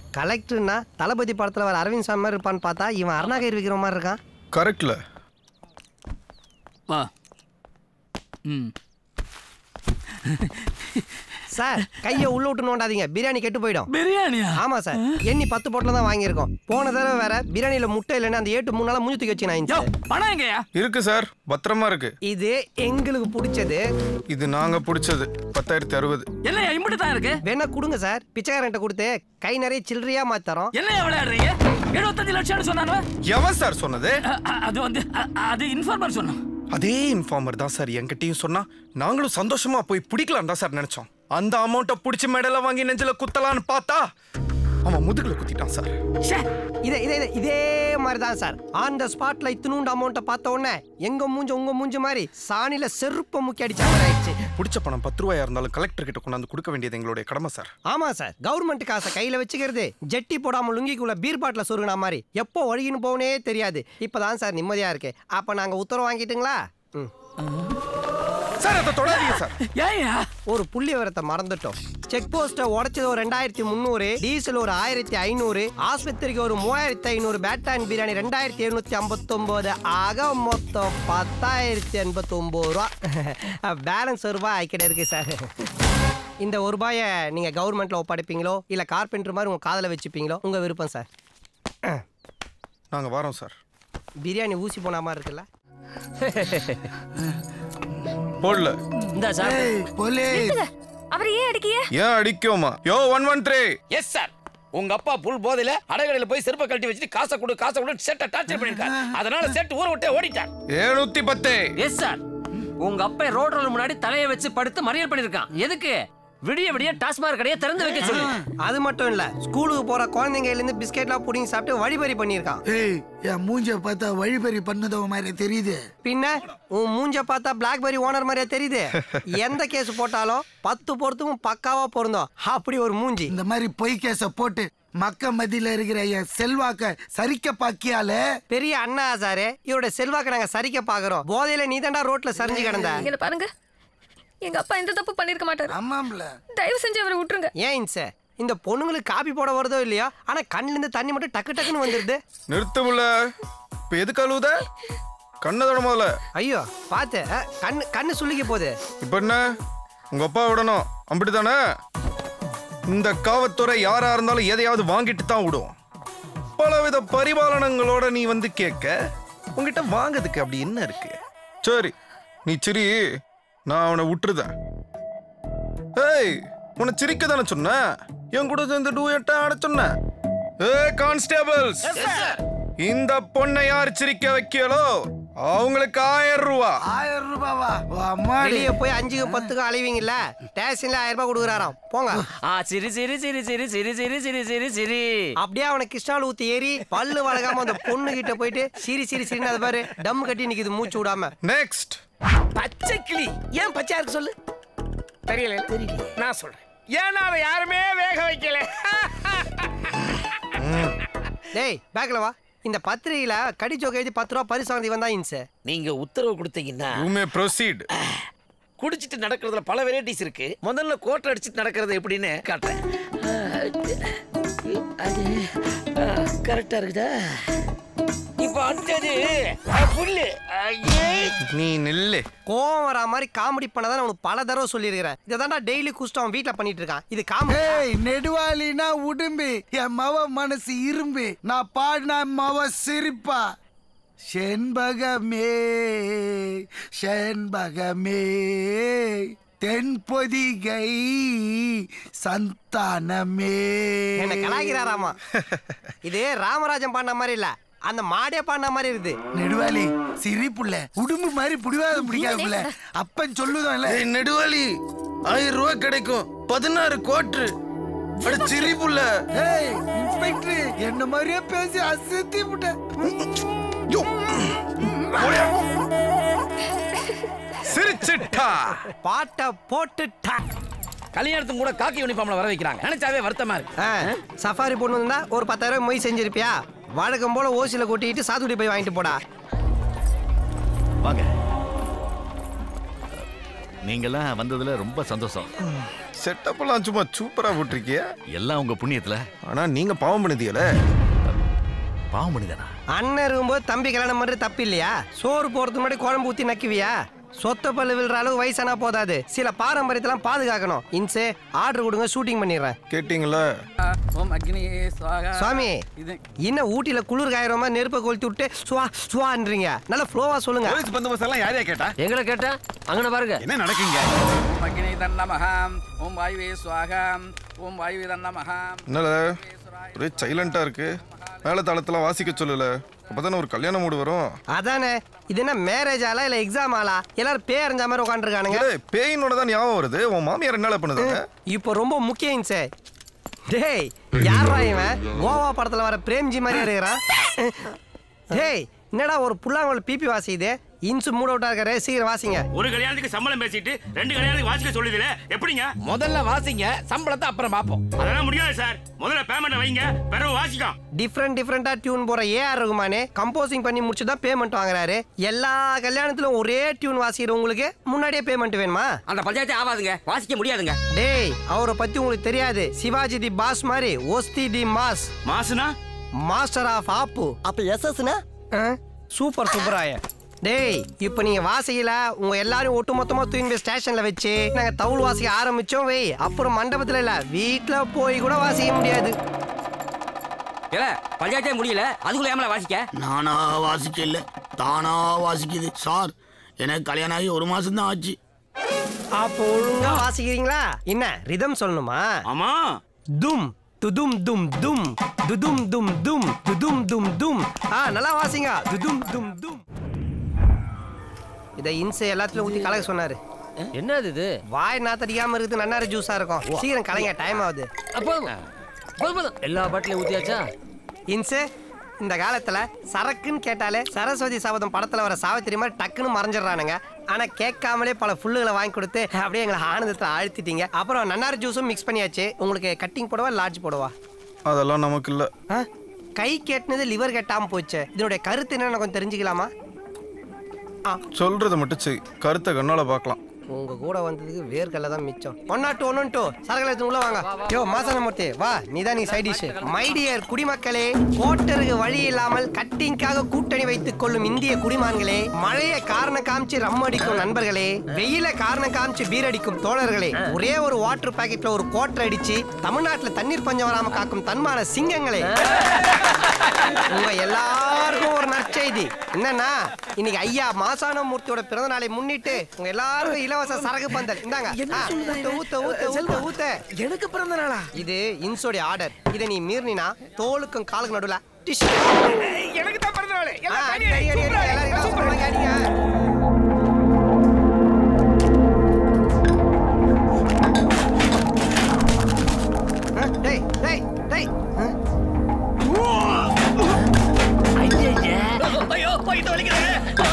கலெக்டர்னா தளபதி படத்துல வர அரவிந்த் சாமி மாதிரி இருப்பான்னு பார்த்தா இவன் அருணாகர் விக்கிற மாதிரி இருக்கான் கரெக்ட்ல வா ம் சார் கையை உள்ள விட்டு நோண்டாதீங்க பிரியாணி கெட்டு போயிடும் பிரியாணியா ஆமா சார் எண்ணி பத்து பொட்டல தான் வாங்கியிருக்கோம் போன தடவை வேற பிரியாணியில முட்டை இல்லைன்னு அந்த ஏட்டு மூணு நாளா மூஞ்சி தூக்கி வச்சு யோ நான் பணம் எங்கயா இருக்கு சார் பத்திரமா இருக்கு இது எங்களுக்கு பிடிச்சது இது நாங்க பிடிச்சது பத்தாயிரத்தி அறுபது என்னையா இம்புட்டு தான் இருக்கு வேணா கொடுங்க சார் பிச்சைக்காரன்ட்ட கொடுத்து கை நிறைய சில்லறையா மாத்தரோம் என்னையா விளையாடுறீங்க எழுபத்தஞ்சு லட்சம்னு சொன்னானு எவன் சார் சொன்னது அது வந்து அ- அது இன்ஃபார்மர் சொன்னான் அதே இன்ஃபார்மர் தான் சார் என்கிட்டயும் சொன்னா நாங்களும் சந்தோஷமா போய் பிடிக்கலாம் தான் சார் நினைச்சோம் அந்த அமௌண்ட்டை பிடிச்சி மெடல வாங்கி நெஞ்சில குத்தலான்னு பார்த்தா அவன் முதுகுல குத்திட்டான் சார் ச்சே இதே இதே இதே- இதே மாதிரி தான் சார் ஆன் த ஸ்பாட்ல இத்தினூண்டு அமௌண்ட்டை பார்த்த உடனே எங்க மூஞ்ச உங்க மூஞ்ச மாதிரி சாணியில செருப்ப முக்கி அடிச்ச மாதிரி ஆயிடுச்சு பிடிச்ச பணம் பத்து ரூபாயா இருந்தாலும் கலெக்டர் கிட்ட கொண்டாந்து கொடுக்க வேண்டியது எங்களுடைய கடமை சார் ஆமா சார் கவர்மெண்ட் காசை கையில வச்சுக்கிறது ஜெட்டி போடாம லுங்கிக்குள்ள பீர் பாட்டில சொருகின மாதிரி எப்போ ஒழுகின்னு போகனே தெரியாது இப்பதான் சார் நிம்மதியா இருக்கு அப்ப நாங்க உத்தரவு வாங்கிட்டுங்களா ம். சார் அதை தொடாதீங்க சார் ஏயா ஒரு புள்ளி விவரத்தை மறந்துட்டோம் செக் போஸ்ட்டை உடைச்சது ஒரு ரெண்டாயிரத்தி முந்நூறு டீசல் ஒரு ஆயிரத்தி ஐநூறு ஆஸ்பத்திரிக்கு ஒரு மூவாயிரத்தி ஐநூறு பேட்டான் பிரியாணி ரெண்டாயிரத்தி எழுநூத்தி ஐம்பத்தொம்போது ஆக மொத்தம் பத்தாயிரத்தி எண்பத்தி ஒம்பது ரூபா பேலன்ஸ் ஒரு ரூபாய் ஆக்கிட இருக்கு சார் இந்த ஒரு ரூபாயை நீங்கள் கவர்மெண்ட்டில் ஒப்படைப்பீங்களோ இல்லை கார்பெண்டர் மாதிரி உங்கள் காதில் வச்சுப்பீங்களோ உங்கள் விருப்பம் சார் நாங்க வரோம் சார் பிரியாணி ஊசி போன மாதிரி இருக்குல்ல போடல இந்த சார் போலீஸ் அவர் ஏன் அடிக்கிய ஏன் அடிக்கோமா யோ one one three S sir உங்க அப்பா புல் போதையில அடகடையில போய் செருப்பை கழட்டி வச்சுட்டு காசை கொடு காசை கொடு செட்டை டார்ச்சர் பண்ணிருக்காரு அதனால செட் ஊரை விட்டே ஓடிட்டார் ஏழுநூத்தி பத்து எஸ் சார் உங்க அப்பா ரோட் ரோல் முன்னாடி தலையை வச்சு படுத்து மறியல் பண்ணிருக்கான் எதுக்கு விடிய விடிய டாஸ்மாக் கடையை திறந்து வைக்க சொல்லு அது மட்டும் இல்லை ஸ்கூலுக்கு போகிற குழந்தைங்கலேருந்து பிஸ்கெட்லாம் பிடிங்கி சாப்பிட்டு வழிபறி பண்ணியிருக்கான் ஏய் என் மூஞ்ச பார்த்தா வழிபறி பண்ணதவ மாதிரி தெரியுது பின்ன உன் மூஞ்ச பார்த்தா பிளாக்பெரி ஓனர் மாதிரியே தெரியுது எந்த கேஸ் போட்டாலும் பத்து பொறுத்துக்கும் பக்காவா பொருந்தும் அப்படி ஒரு மூஞ்சி இந்த மாதிரி பொய் கேஸ போட்டு மக்க மத்தியில இருக்கிற என் செல்வாக்க சரிக்க பாக்கியால பெரிய அண்ணா ஆசாரு இவரோட செல்வாக்க நாங்க சரிக்க பாக்குறோம் போதையில நீ தாண்டா ரோட்ல சரிஞ்சு கிடந்த இங்க பாருங்க எங்க அப்பா எந்த தப்பு பண்ணிருக்க மாட்டாரு ஆமாம்ல தயவு செஞ்சு அவரை விட்டுருங்க ஏன் இன்ச இந்த பொண்ணுங்களுக்கு காப்பி போட வருதோ இல்லையோ ஆனா கண்ணுல இருந்து தண்ணி மட்டும் டக்கு டக்குன்னு வந்துருது நிறுத்து முல்ல இப்ப எதுக்கு அழுவுத கண்ணை தொட முதல்ல ஐயோ பாத்து அஹ், கண்ணு கண்ணு சுள்ளிக்க போகுது இப்ப என்ன உங்க அப்பா விடணும் அப்படித்தானே இந்த காவல்துறை யாரா இருந்தாலும் எதையாவது வாங்கிட்டு தான் விடும் பலவித பரிபாலனங்களோட நீ வந்து கேட்க உங்ககிட்ட வாங்குறதுக்கு அப்படி என்ன இருக்கு சரி நீ சிரி நான் அவனை விட்டுருதேன் ஏய் உன்னை சிரிக்க தானே சொன்னேன் என் கூட சேர்ந்து டூயட்டா ஆட சொன்னேன் ஏ கான்ஸ்டேபிள்ஸ் இந்த பொண்ணை யார் சிரிக்க வைக்கலோ அவங்களுக்கு ஆயிரம் ரூபா ஆயிரம் ரூபாவா ஓ, அம்மாடி வெளியே போய் அஞ்சுக்கு பத்துக்கு அலைவீங்கல்ல ஸ்டேஷன்ல ஆயிரம் ரூபாய் கொடுக்குறாராம் போங்க ஆ சிரி சிரி சிரி சிரி சிரி சிரி சிரி சிரி சிரி அப்படியே அவனை கிருஷ்ணால் ஊத்தி ஏறி பல்லு வளகாம அந்த பொண்ணு கிட்ட போயிட்டு சிரி சிரி சிரின்னு அது பாரு டம் கட்டி நிக்குது மூச்சு விடாம நெக்ஸ்ட் பச்சை கிளி ஏன் பச்சையா இருக்கு சொல்லு தெரியல தெரியல நான் சொல்றேன் ஏன்னா அதை யாருமே வேக வைக்கல டேய் பேக்ல வா இந்த பத்திரிகையில கடி ஜோக்கு எழுதி பத்து ரூபா பரிசு வாங்கி வந்தா இன்சு நீங்க உத்தரவு கொடுத்தீங்கன்னா யூ மே ப்ரொசீட் குடிச்சிட்டு நடக்கிறதுல பல வெரைட்டிஸ் இருக்கு முதல்ல கோட்டை அடிச்சிட்டு நடக்கிறது எப்படின்னு காட்டுறேன் அது கரெக்டா இருக்குதா இப்போ அடுத்தது அஹ், புல்லு ஐயே நீ நில்லு கோவம் வரா மாதிரி காமெடி பண்ணதான் உனக்கு பல தடவை சொல்லியிருக்கிறேன் இதை தான்டா டெய்லி குஷ்டம் அவன் வீட்டில் பண்ணிட்டு இருக்கான் இது காமெடி ஏய் நெடுவாளினா உடும்பு என் மவ மனசு இரும்பு நான் பாடினா மவ சிரிப்பா செண்பகமே செண்பகமே தென்பொதிகை சந்தானமே என்ன கலாய்கிறாராமா இது ராமராஜன் பாடின மாதிரி இல்ல அந்த மாடே பாடின மாதிரி இருக்குது நெடுவாளி சிரிப்புள்ள உடும்பு மாதிரி புடிவாதம் பிடிக்காதுல்ல அப்பன் சொல்லுதான்ல ஏய் நெடுவாளி ஆயிரம் ரூபாய் கிடைக்கும் பதினாறு கோட்டு அட சிரிப்புள்ள ஏய் இன்ஸ்பெக்டர் என்ன மாதிரியே பேசி அசத்தி விட்ட சிரிச்சிட்டா பாட்டை போட்டுட்டா கல்யாணத்துக்கு கூட காக்கி யூனிஃபார்ம்ல வர வைக்கிறாங்க நினைச்சாவே வருத்தமா இருக்கு ஆ, சஃபாரி பொண்ணு இருந்தா ஒரு பத்தாயிரம் மொய் செஞ்சிருப்பியா வழக்கம் போல ஓசில கொட்டிட்டு சாத்துக்குடி போய் வாங்கிட்டு போடா வாங்க நீங்கெல்லாம் வந்ததுல ரொம்ப சந்தோஷம் செட்டப் எல்லாம் சும்மா சூப்பரா போட்டிருக்கிய எல்லாம் உங்க புண்ணியத்துல ஆனா நீங்க பாவம் பண்ணிதீல பாவம் பண்ணிதானா அண்ணன் இருக்கும்போது தம்பி கல்யாணம் பண்றது தப்பு இல்லையா சோறு போறதுக்கு முன்னாடி குழம்பு ஊத்தி நக்குவியா சொத்த பல்லு விழுற அளவு வயசானா போதாது சில பாரம்பரியத்தெல்லாம் பாதுகாக்கணும் இன்சே ஆர்டர் கொடுங்க ஷூட்டிங் பண்ணிடுறேன் கேட்டீங்களா ஓம் அக்னி சுவாகா சுவாமி இது என்ன ஊட்டியில குளிர் காயிற மாதிரி நெருப்பை கொளுத்தி விட்டு சுவா சுவான்றீங்க நல்லா ஃப்ளோவா சொல்லுங்க போலீஸ் பந்தோபஸ்து எல்லாம் யாரையா கேட்டா எங்களை கேட்டா அங்கன பாருங்க என்ன நடக்குங்க ஓம் அக்னி தன்னமஹாம் ஓம் வாயுவே சுவாகாம் ஓம் வாயுவே தன்னமஹாம் என்னல ஒரே சைலண்டா இருக்கு மேல தளத்துல வாசிக்க சொல்லல அப்பதானே ஒரு கல்யாண மூடு வரும் அதானே இது என்ன மேரேஜ் ஆலா இல்ல எக்ஸாம் ஆலா எல்லாரும் பேரஞ்ச மாதிரி உட்காந்துருக்கானுங்க ஏய், பேயினோட தான் ஞாபகம் வருது உன் மாமியார் என்ன பண்ணுதாங்க இப்போ ரொம்ப முக்கியம் சார் டேய் யாரா இவன் கோவா படத்துல வர பிரேம்ஜி மாதிரி இருக்கிறான் டேய் என்னடா ஒரு புல்லாங்குழல் பிபி வாசிக்குது இன்சு மூட் அவுட்டா இருக்காரு சீக்கிரம் வாசிங்க ஒரு கல்யாணத்துக்கு சம்பளம் பேசிட்டு ரெண்டு கல்யாணத்துக்கு வாசிக்க சொல்லுதுல எப்படிங்க முதல்ல வாசிங்க சம்பளத்தை அப்புறம் பார்ப்போம் அதெல்லாம் முடியாது சார் முதல்ல பேமெண்ட் வைங்க பிறகு வாசிக்கும் டிஃப்ரெண்ட் டிஃப்ரெண்டா டியூன் போற ஏஆர் ரகுமானே கம்போசிங் பண்ணி முடிச்சு தான் பேமெண்ட் வாங்குறாரு எல்லா கல்யாணத்திலும் ஒரே டியூன் வாசிக்கிறவங்களுக்கு முன்னாடியே பேமெண்ட் வேணுமா அந்த பஞ்சாயத்து ஆகாதுங்க வாசிக்க முடியாதுங்க டேய் அவரை பத்தி உங்களுக்கு தெரியாது சிவாஜி தி பாஸ் மாதிரி ஒஸ்தி தி மாஸ் மாசுனா மாஸ்டர் ஆஃப் ஆப்பு அப்ப எஸ்எஸ்னா சூப்பர் சூப்பராய டேய் இப்போ நீங்க வாசிக்கல உங்க எல்லாரும் ஒட்டு மொத்தமா தூக்கி போய் ஸ்டேஷன்ல வச்சு நாங்க தவுள் வாசிக்க ஆரம்பிச்சோம் வை அப்புறம் மண்டபத்துல இல்ல வீட்ல போய் கூட வாசிக்க முடியாது ஏல பஞ்சாயத்தே முடியல அதுக்குள்ள ஏமல வாசிக்க நானா வாசிக்கல தானா வாசிக்குது சார் எனக்கு கல்யாணம் ஆகி ஒரு மாசம் தான் ஆச்சு அப்போ ஒழுங்கா வாசிக்கிறீங்களா என்ன ரிதம் சொல்லணுமா ஆமா தும் துதும் தும் தும் துதும் தும் தும் துதும் தும் தும் ஆ நல்லா வாசிங்க துதும் தும் தும் இதை இன்சு எல்லாத்துலயும் ஊத்தி கலக்க சொன்னாரு என்னது இது வாய் நாத்தடிக்காம இருக்குது நன்னாரி ஜூஸா இருக்கும் சீக்கிரம் கலைங்க டைம் ஆகுது போதும் போதும் போதும் எல்லா பாட்டிலையும் ஊத்தியாச்சா இன்சு இந்த காலத்துல சரக்குன்னு கேட்டாலே சரஸ்வதி சபதம் படத்துல வர சாவித்திரி மாதிரி டக்குன்னு மறைஞ்சிடறானுங்க ஆனா கேட்காமலே பல ஃபுல்லுகளை வாங்கி கொடுத்து அப்படியே எங்களை ஆனந்தத்துல அழுத்திட்டீங்க அப்புறம் நன்னாரி ஜூஸும் மிக்ஸ் பண்ணியாச்சு உங்களுக்கு கட்டிங் போடவா லார்ஜ் போடவா அதெல்லாம் நமக்கு இல்ல ஆ? கை கேட்டினது லிவர் கெட்டாம போச்சு இதனுடைய கருத்து என்னன்னு கொஞ்சம் தெரிஞ்சுக்கலாமா சொல்றத மட்டும் செய் கருத்தை கண்ணால பார்க்கலாம் உங்க கூட வந்ததுக்கு வேர்க்கல்ல தான் மிச்சம் ஒன் நாட் ஒன் டூ சரகல உள்ள வாங்க யோ மாசனமூர்த்தி வா நீதான் நீ சைட் டிஷ் மை டியர் குடிமக்களே கோட்டருக்கு வழி இல்லாமல் கட்டிங்காக கூட்டணி வைத்துக் கொள்ளும் இந்திய குடிமான்களே மழைய காரணம் காமிச்சு ரம் அடிக்கும் நண்பர்களே வெயில காரணம் காமிச்சு பீர் அடிக்கும் தோழர்களே ஒரே ஒரு வாட்டர் பாக்கெட்ல ஒரு கோட்டர் அடிச்சு தமிழ்நாட்டுல தண்ணீர் பஞ்சம் வராம காக்கும் தன்மான சிங்கங்களே உங்க எல்லாருக்கும் ஒரு நற்செய்தி என்னன்னா இன்னைக்கு ஐயா மாசான மூர்த்தியோட பிறந்த நாளை முன்னிட்டு உங்க எல்லாருக்கும் இலவச சரகு பந்தல் இந்தாங்க ஆ, ஊத்து, ஊத்து, ஊத்து, ஊத்து, ஊத்து. எனக்கு பிறந்த நாளா இது இன்சோடைய ஆர்டர் இதை நீ மீறினா தோலுக்கும் காலுக்கும் நடுவுல டிஷ் எனக்கு தான் பிறந்த நாள் ஆ, அடி, அடி, அடி, அடி, எல்லாரும் இலவச பந்தல் அடிங்க. ஆ, டேய் டேய் டேய் ஆ? ஐயோ போயிட்டு வலிக்கிறேன்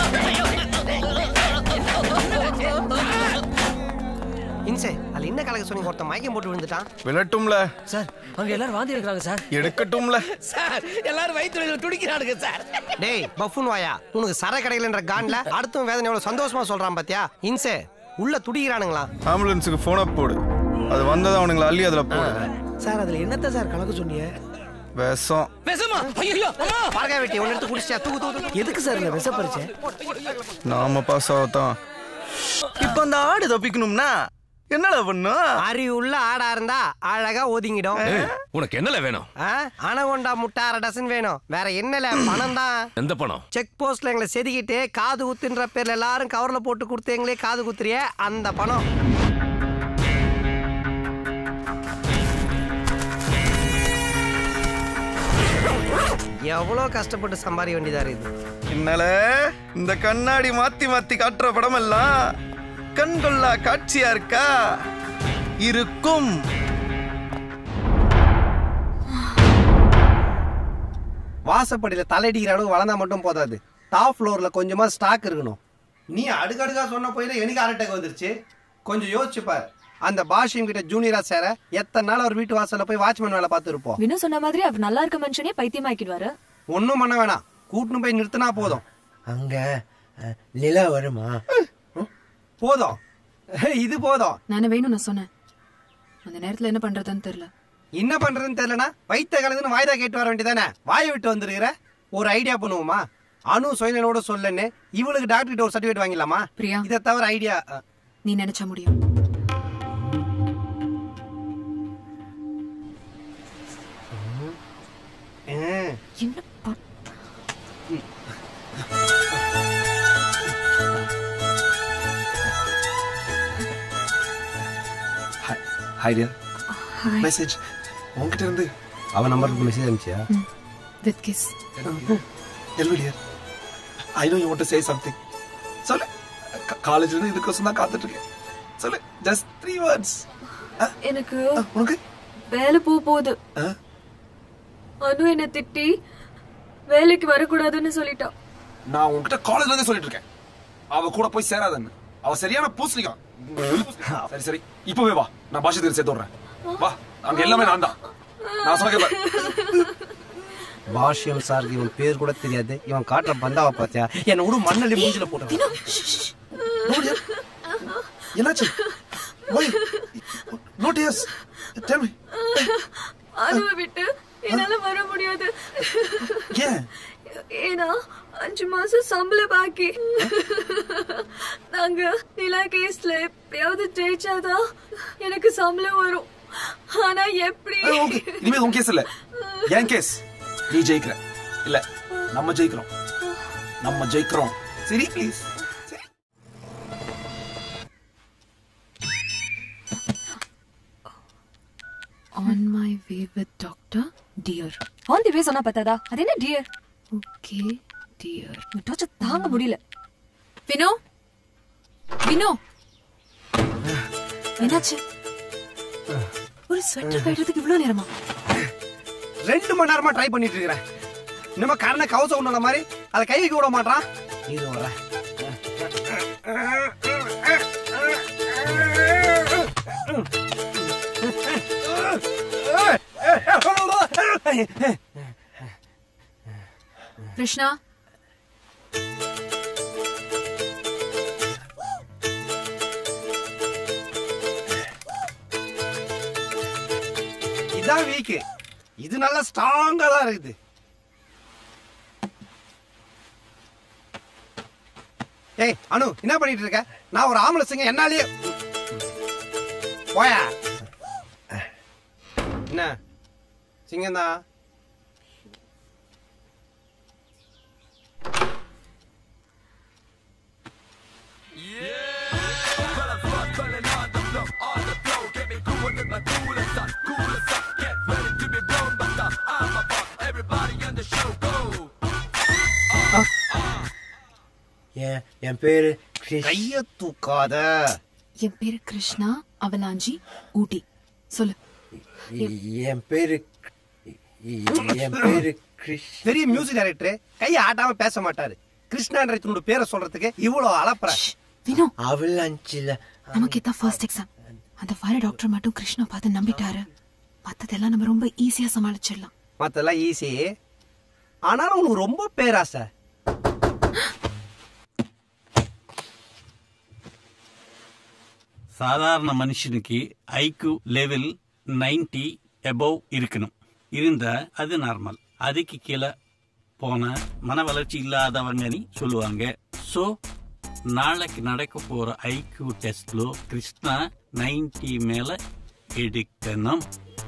இன்சே அதுல என்ன கலக்க சொன்னீங்க ஒருத்தன் மயக்கம் போட்டு விழுந்துட்டான் விழட்டும்ல சார் அங்க எல்லாரும் வாந்தி எடுக்கிறாங்க சார் எடுக்கட்டும்ல சார் எல்லாரும் வயிற்று துடிக்கிறானுங்க சார் டேய் பஃபுன் வாயா உனக்கு சர கடைகள்ன்ற கான்ல அடுத்தும் வேதனை எவ்வளவு சந்தோஷமா சொல்றான் பாத்தியா இன்சே உள்ள துடிக்கிறானுங்களா ஆம்புலன்ஸுக்கு போன போடு அது வந்ததை அவனுங்களை அள்ளி அதுல போடு சார் அதுல என்னத்த சார் கலக்க சொன்னீங்க விஷம் பேசுமா ஐயோ அம்மா பழகா வெட்டி ஒன்னு எடுத்து குடிச்சியா தூக்கு தூக்கு தூக்கு. எதுக்கு சார் இந்த விஷ பறிச்ச நாம பாஸ் ஆகத்தான் இப்ப அந்த ஆடு தப்பிக்கணும்னா என்னடா பண்ணும் அறிவு உள்ள ஆடா இருந்தா அழகா ஒதுங்கிடும் உனக்கு என்னல வேணும் ஆ? அனகொண்டா முட்டை அரை டசன் வேணும் வேற என்னல பணம் தான் எந்த பணம் செக் போஸ்ட்ல எங்களை செதுக்கிட்டு காது குத்துன்ற பேர்ல எல்லாரும் கவர்ல போட்டு கொடுத்தீங்களே காது குத்துறிய அந்த பணம் எவ்வளோ கஷ்டப்பட்டு சம்பாதிக்க வேண்டியதா இருக்குது என்னால இந்த கண்ணாடி மாத்தி மாத்தி காட்டுற படம் எல்லாம் கண்கொள்ளா காட்சியா இருக்கா இருக்கும் வாசப்படியில தலையடிக்கிற அளவுக்கு வளர்ந்தா மட்டும் போதாது டாப் ஃப்ளோர்ல கொஞ்சமா ஸ்டாக் இருக்கணும் நீ அடுக்கடுக்கா சொன்ன போய் தான் எனக்கு அரட்டை வந்துருச்சு கொஞ்சம் யோசிச்சு பார் அந்த பாஷியம் கிட்ட ஜூனியரா சேர எத்தனை நாள் அவர் வீட்டு வாசல்ல போய் வாட்ச்மேன் வேலை பார்த்து இருப்போம் வினு சொன்ன மாதிரி அவர் நல்லா இருக்க மனுஷனே பைத்தியமாக்கிடுவாரு ஒன்றும் பண்ண வேணாம் கூட்டுன்னு போய் நிறுத்தினா போதும் அங்க நிலா வருமா போதும் இது போதும் நானே வேணும் நான் சொன்னேன் அந்த நேரத்துல என்ன பண்றதுன்னு தெரியல என்ன பண்றதுன்னு தெரியலனா வைத்த கலந்துன்னு வாய்தா கேட்டு வர வேண்டியதானே வாயை விட்டு வந்துருக்கிற ஒரு ஐடியா பண்ணுவோமா அணு சுயநலோட சொல்லன்னு இவளுக்கு டாக்டர் கிட்ட ஒரு சர்டிஃபிகேட் வாங்கிடலாமா பிரியா இதை தவிர ஐடியா நீ நினைச்சா முடியும் என்ன பண்- ஹாய் டியர் Hi. மெசேஜ் உன்கிட்ட இருந்து அவன் நம்பருக்கு மெசேஜ் அனுப்பிச்சியா with kiss LV dear I know you want to say something சொல்லு காலேஜ்ல இருந்து இதுக்கோசம் தான் காத்துட்டு இருக்கேன் சொல்லு ஜஸ்ட் த்ரீ வேர்ட்ஸ் எனக்கு உனக்கு வேலை போக போகுது அனு என்ன திட்டி வேலைக்கு வரக்கூடாதுன்னு சொல்லிட்டா நான் உன்கிட்ட காலேஜ்ல இருந்தே சொல்லிட்டு இருக்கேன் அவ கூட போய் சேராதன்னு அவ சரியான பூசணிக்கான் சரி சரி இப்பவே வா நான் பாஷத்துக்கு சேர்த்து விடுறேன் வா அங்க எல்லாமே நான் தான் நான் சொன்ன பாஷ்யம் சாருக்கு இவன் பேர் கூட தெரியாது இவன் காட்டுற பந்தாவை பார்த்தியா என்ன விடு மண்ணல்லி மூஞ்சில போட்டு என்னாச்சு Why? No tears. Tell me. அனுவை விட்டு என்னால வர முடியாது ஏன் ஏன்னா அஞ்சு மாசம் சம்பள பாக்கி நாங்க நிலா கேஸ்ல எப்படியாவது ஜெயிச்சாதான் எனக்கு சம்பளம் வரும் ஆனா எப்படி ஓகே இனிமே உன் கேஸ் இல்ல என் கேஸ் நீ ஜெயிக்கிற இல்ல நம்ம ஜெயிக்கிறோம் நம்ம ஜெயிக்கிறோம் சரி please on my way with doctor dear on the way சொன்னா பத்தாதா அது என்ன டியர் ஓகே டியர் டார்ச்சர் தாங்க முடியல வினோ வினோ என்னாச்சு ஒரு ஸ்வெட்டர் கட்டுறதுக்கு இவ்வளவு நேரமா ரெண்டு மணி நேரமா ட்ரை பண்ணிட்டு இருக்கிறேன் நம்ம கரண கவசம் ஒண்ணுன மாதிரி அதை கை வைக்க விட மாட்டான் இது வர கிருஷ்ணா இதான் வீக்கு இது நல்லா ஸ்ட்ராங்கா தான் இருக்குது ஏய் அனு என்ன பண்ணிட்டு இருக்க நான் ஒரு ஆம்பளை சிங்க என்னாலேயே போயா என்ன சிங்கம் தான் என் என் பேரு கைய தூக்காத என் பேரு கிருஷ்ணா அவலாஞ்சி ஊட்டி சொல்லு என் பேரு என் பேரு கிருஷ் பெரிய மியூசிக் டைரக்டர் கையை ஆட்டாம பேச மாட்டாரு கிருஷ்ணான்ற தன்னோட பேரை சொல்றதுக்கு இவ்வளவு அளப்புற வினோ அவலாஞ்சில நமக்கு இதான் ஃபர்ஸ்ட் எக்ஸாம் அந்த வர டாக்டர் மட்டும் கிருஷ்ணா பார்த்து நம்பிட்டாரு மத்ததெல்லாம் நம்ம ரொம்ப ஈஸியா சமாளிச்சிடலாம் மத்தெல்லாம் ஈஸி ஆனாலும் உனக்கு ரொம்ப பேராசை சாதாரண மனுஷனுக்கு ஐக்யூ லெவல் நைன்டி எபோவ் இருக்கணும் இருந்தா அது நார்மல் அதுக்கு கீழே போன மன வளர்ச்சி இல்லாதவங்கன்னு சொல்லுவாங்க ஸோ நாளைக்கு நடக்க போற ஐக்யூ டெஸ்ட்ல கிருஷ்ணா நைன்டி மேல எடுக்கணும்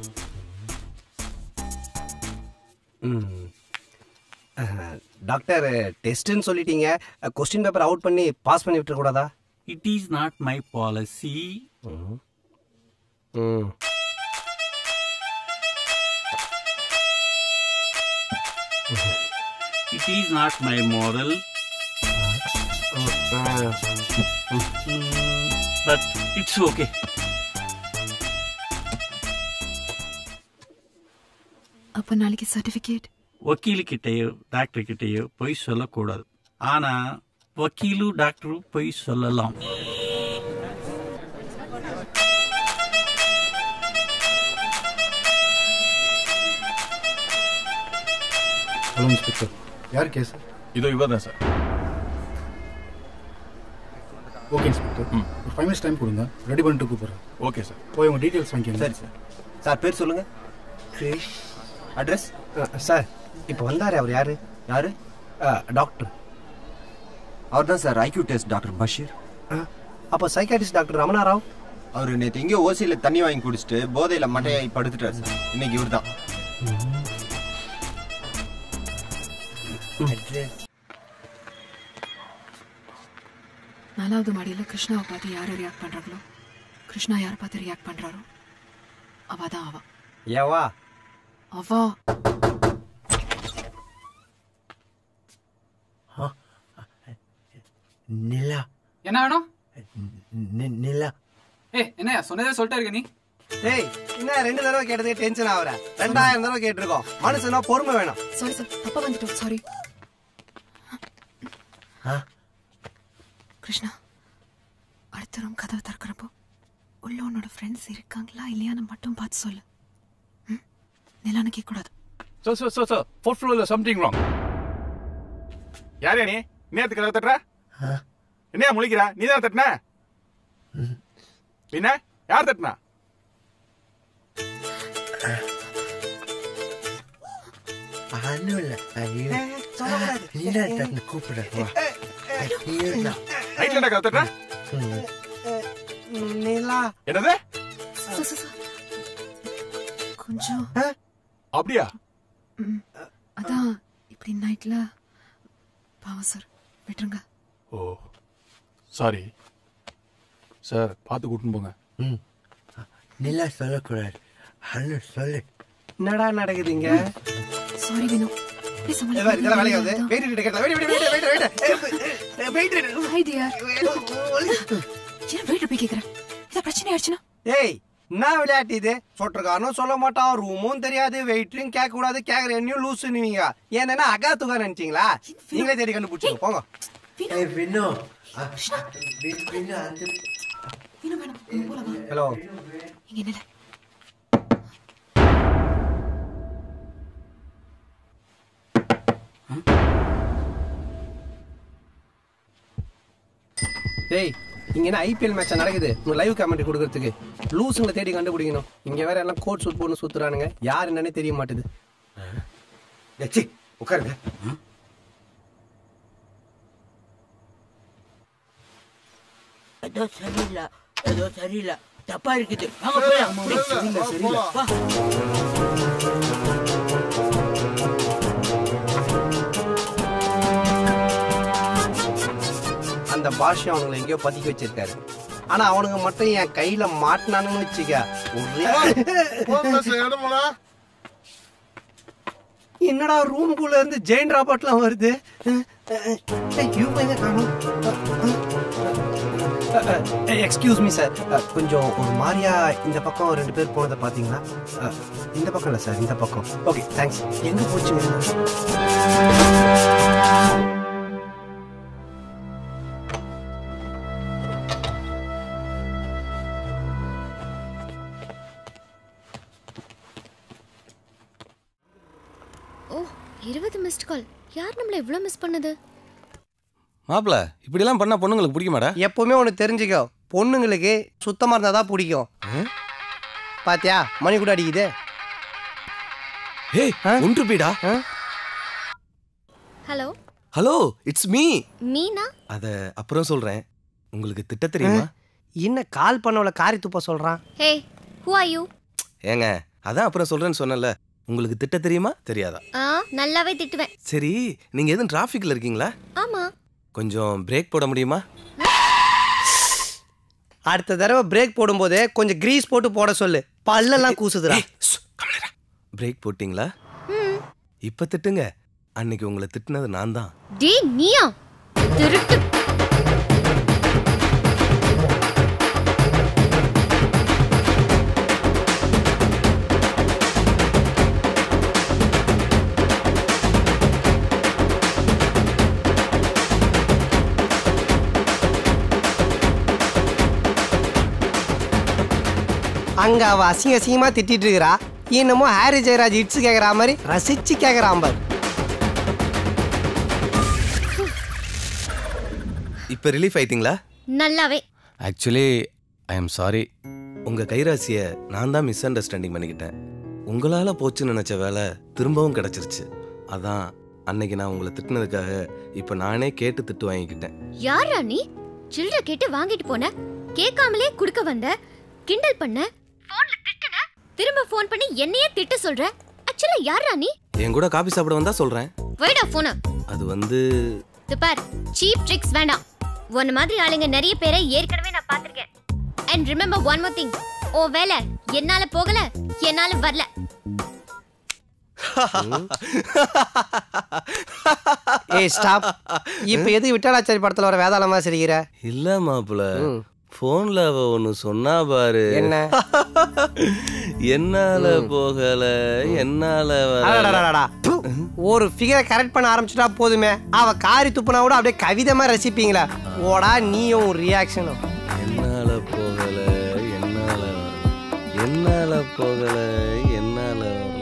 டாக்டர் டெஸ்ட்னு சொல்லிட்டீங்க கொஸ்டின் பேப்பர் அவுட் பண்ணி பாஸ் பண்ணி விட்டுற கூடாதா it is not my policy it is not my moral but it's okay அப்ப நாளைக்கு சர்டிபிகேட் வக்கீல் கிட்டேயோ டாக்டர் கிட்டேயோ போய் சொல்லக்கூடாது ஆனா வக்கீலும் டாக்டரும் போய் சொல்லலாம் ஹலோ இன்ஸ்பெக்டர் யார் கேஸ் இதோ இவர் தான் சார் ஓகே இன்ஸ்பெக்டர் ஒரு ஃபைவ் மினிட்ஸ் டைம் கொடுங்க ரெடி பண்ணிட்டு கூப்பிட்றேன் ஓகே சார் போய் உங்கள் டீட்டெயில்ஸ் வாங்கிக்கோங்க சரி சார் சார் பேர் சொல்லுங்க கிரிஷ் அட்ரஸ் சார் இப்போ வந்தாரு அவர் யாரு யாரு டாக்டர் அவர் தான் sir IQ test doctor Basheer அப்போ சைக்காட்டிஸ்ட் டாக்டர் ரமணா ராவ் அவர் நேற்று எங்கேயோ ஓசியில் தண்ணி வாங்கி குடிச்சிட்டு போதையில் மட்டையாகி படுத்துட்டார் சார் இன்னைக்கு இவர் தான் நாலாவது மாடியில கிருஷ்ணாவை பார்த்து யார் ரியாக்ட் பண்றாங்களோ கிருஷ்ணா யார் பார்த்து ரியாக்ட் பண்றாரோ அவ தான் அவ ஏவா அவா நிலா என்ன வேணும் நி- நிலா ஏ என்ன சொன்னதே சொல்லிட்டே இருக்க நீ டேய் என்ன ரெண்டு தடவை கேட்டதுக்கு டென்ஷன் ஆகுற ரெண்டாயிரம் தடவை கேட்டிருக்கோம் மனுஷனா பொறுமை வேணும் சாரி சார் தப்பா வந்துட்டோம் சாரி கிருஷ்ணா அடுத்த ரூம் கதவை திறக்கிறப்போ உள்ள உன்னோட ஃப்ரெண்ட்ஸ் இருக்காங்களா இல்லையான்னு மட்டும் பார்த்து சொல்லு ம்? நிலான்னு கேட்கக்கூடாது sir sir sir sir fourth ஃப்ளோரில் சம்திங் ராங் யார் நீ நேத்து கதவை தட்டுற என்னையா முழிக்கிற நீ தான் தட்டின பின்ன யார் தட்டினா ஒன்றும் இல்லை நீடா தட்டு கூப்பிடுறேன் வா இவர் தான் நைட்ல கதவை தட்டுற நிலா என்னது சார், சார், சார். கொஞ்சம் அப்படியா ம், அதான் இப்படி நைட்ல பாவம் சார் விட்டுருங்க ஓ சாரி சார் பார்த்து கூட்டின்னு போங்க ம் நிலா சொல்லக்கூடாது அண்ணு சொல்லு என்னடா நடக்குது இங்க சாரி வினோ ப்ளீஸ் ஏய், பாரு, இதெல்லாம் வேலைக்கு ஆகுது வெயிட் கிட்ட கேட்டல wait wait wait wait wait hi dear ஏன் வெயிட் போய் கேக்குறேன் இத பிரச்சனை ஆயிடுச்சுனா ஏய் என்ன விளையாட்டு இது சொட்டுக்காரனும் சொல்ல மாட்டான் ரூமும் தெரியாது வெயிட்டும் கேட்க கூடாது கேக்குற என்னையும் லூசு நீங்க ஏன்னா அகா துகா நினைச்சீங்களா நீங்களே தேடி கண்டுபிடிச்சிங்க போங்க ஏய் வினோ வினோ அந்த வினோ வேணும் போல வா ஹலோ இங்க நில்ல டேய் இங்க என்ன ஐபிஎல் மேட்ச் நடக்குது உங்க லைவ் கமெண்ட் கொடுக்கறதுக்கு லூசுங்களை தேடி கண்டுபிடிக்கணும் இங்க வேற எல்லாம் கோட் சூட் போட்டு சுத்துறானுங்க யார் என்னன்னே தெரிய மாட்டுது சி உட்காருங்க ஏதோ சரியில்லை ஏதோ சரியில்லை தப்பா இருக்குது வாங்க போலாம் சரியில்லை சரியில்லை வா அந்த பாஷை அவனுங்களை எங்கேயோ பதுக்கி வச்சிருக்காரு ஆனா அவனுங்க மட்டும் என் கையில மாட்டினானுன்னு வச்சுக்க ஒரே என்னடா ரூம்குள்ள இருந்து ஜெயின் ராபர்ட்லாம் வருது இவங்க எங்க காணும் எக்ஸ்கியூஸ் மீ சார் கொஞ்சம் ஒரு மாதிரியா இந்த பக்கம் ரெண்டு பேர் போனதை பாத்தீங்களா அஹ், இந்த பக்கம் இல்ல சார் இந்த பக்கம் ஓகே தேங்க்ஸ் எங்க போச்சுங்க ஓ இருபது மிஸ்ட் கால் யார் நம்மள இவ்ளோ மிஸ் பண்ணது மாப்பிள இப்படிலாம் பண்ணா பொண்ணுங்களுக்கு பிடிக்குமாடா எப்பவுமே ஒன்று தெரிஞ்சுக்கோ பொண்ணுங்களுக்கு சுத்தமா இருந்தா தான் பிடிக்கும் பாத்தியா மணி கூட அடிக்குது ஏய் ஒன்று பீடா hello hello it's me Meena அத அப்புறம் சொல்றேன் உங்களுக்கு திட்ட தெரியுமா என்ன கால் பண்ணவள காரி துப்ப சொல்றான் ஹே ஹூ ஆர் யூ ஏங்க அதான் அப்புறம் சொல்றேன்னு சொன்னல உங்களுக்கு திட்ட தெரியுமா தெரியாதா ஆ நல்லாவே திட்டுவேன் சரி நீங்க எதுவும் டிராஃபிக்ல இருக்கீங்களா ஆமா கொஞ்சம் பிரேக் போட முடியுமா அடுத்த தடவை பிரேக் போடும்போது கொஞ்சம் கிரீஸ் போட்டு போட சொல்லு பல்லெல்லாம் கூசுதுடா பிரேக் போட்டீங்களா இப்ப திட்டுங்க அன்னைக்கு உங்களை திட்டுனது நான் தான் டே நீயா திருட்டு அங்க அவ அசிங்க அசிங்கமா திட்டிட்டு இருக்கிறா என்னமோ ஹாரி ஜெயராஜ் இட்ஸ் கேக்குற மாதிரி ரசிச்சு கேக்குறான் பாரு இப்ப ரிலீஃப் ஆயிட்டீங்களா நல்லாவே ஆக்சுவலி ஐ எம் சாரி உங்க கைராசியை நான் தான் மிஸ் அண்டர்ஸ்டாண்டிங் பண்ணிக்கிட்டேன் உங்களால போச்சுன்னு நினைச்ச வேலை திரும்பவும் கிடைச்சிருச்சு அதான் அன்னைக்கு நான் உங்களை திட்டினதுக்காக இப்போ நானே கேட்டு திட்டு வாங்கிக்கிட்டேன் யாரா நீ சில்லற கேட்டு வாங்கிட்டு போன கேட்காமலே குடுக்க வந்த கிண்டல் பண்ண போன்ல திட்டுன திரும்ப ஃபோன் பண்ணி என்னையே திட்ட சொல்ற ஆக்சுவலா யாரா நீ என் கூட காபி சாப்பிட வந்தா சொல்றேன் வைடா போன அது வந்து இது பார் சீப் ட்ரிக்ஸ் வேண்டாம் உன்ன மாதிரி ஆளுங்க நிறைய பேரை ஏற்கனவே நான் பார்த்திருக்கேன் and remember one more thing ஓ வேலை என்னால போகல என்னால வரல ஏய் ஸ்டாப் இப்ப எதுக்கு விட்டாலாச்சாரி படத்துல வர வேதாளமா சிரிக்கிற இல்ல மாப்பிள போன்ல அவ ஒன்னு சொன்னா பாரு என்ன? என்னால போகல என்னால வரல. அடடடடடா. ப்பு. ஒரு ஃபிகரை கரெக்ட் பண்ண ஆரம்பிச்சுட்டா போதுமே அவ காரி துப்புனா கூட அப்படியே கவிதை மாதிரி ரசிப்பீங்களா ஓடா நீயும் ஒரு ரியாக்ஷனும் என்னால போகல என்னால வரல. என்னால போகல என்னால வரல.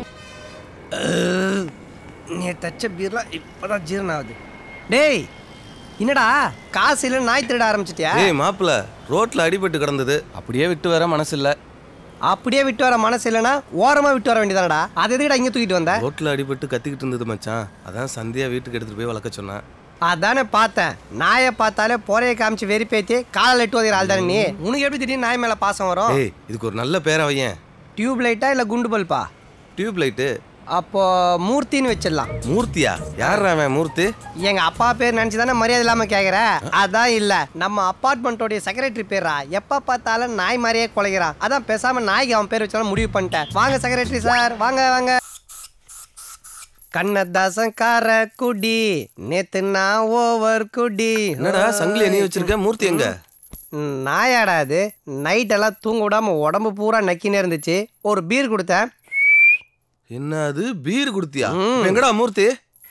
நீ தச்ச பீர்லாம் இப்பதான் ஜீரணம் ஆகுது டேய் என்னடா காசு இல்ல நாய் திருட ஆரம்பிச்சிட்டியா ஏய் மாப்பிள ரோட்ல அடிபட்டு கிடந்தது அப்படியே விட்டு வர மனசு இல்ல அப்படியே விட்டு வர மனசு இல்லைன்னா ஓரமா விட்டு வர வேண்டியதானடா அது எதுக்குடா இங்க தூக்கிட்டு வந்த ரோட்ல அடிபட்டு கத்திக்கிட்டு இருந்தது மச்சான் அதான் சந்தியா வீட்டுக்கு எடுத்துட்டு போய் வளர்க்க சொன்னேன் அதானே பார்த்தேன் நாயை பார்த்தாலே போறைய காமிச்சு வெறிப்பேத்தி காலில் எட்டு வதைகிற ஆள் தானே நீ உனக்கு எப்படி திடீர்னு நாய் மேல பாசம் வரும் ஏய் இதுக்கு ஒரு நல்ல பேரை வையேன் டியூப் லைட்டா இல்ல குண்டு பல்பா டியூப் லைட்டு அப்போ மூர்த்தின்னு வச்சிடலாம் மூர்த்தியா யார் அவன் மூர்த்தி எங்க அப்பா பேர் நினைச்சு தானே மரியாதை இல்லாம கேக்குற அதான் இல்ல நம்ம அப்பார்ட்மெண்ட்டோடைய செக்ரட்டரி பேரா எப்ப பார்த்தாலும் நாய் மாதிரியே குலைகிறான் அதான் பேசாம நாய்க்கு அவன் பேர் வச்சாலும் முடிவு பண்ணிட்டேன் வாங்க செக்ரட்டரி சார் வாங்க வாங்க கண்ணதாசன் கார குடி நேத்து நான் ஓவர் குடி என்னடா சங்கிலிய நீ வச்சிருக்க மூர்த்தி எங்க ம், நாயாடா அது நைட் எல்லாம் தூங்க விடாம உடம்பு பூரா நக்கினே இருந்துச்சு ஒரு பீர் கொடுத்தேன் என்ன அது பீர் குடுத்தியா இப்ப எங்கடா மூர்த்தி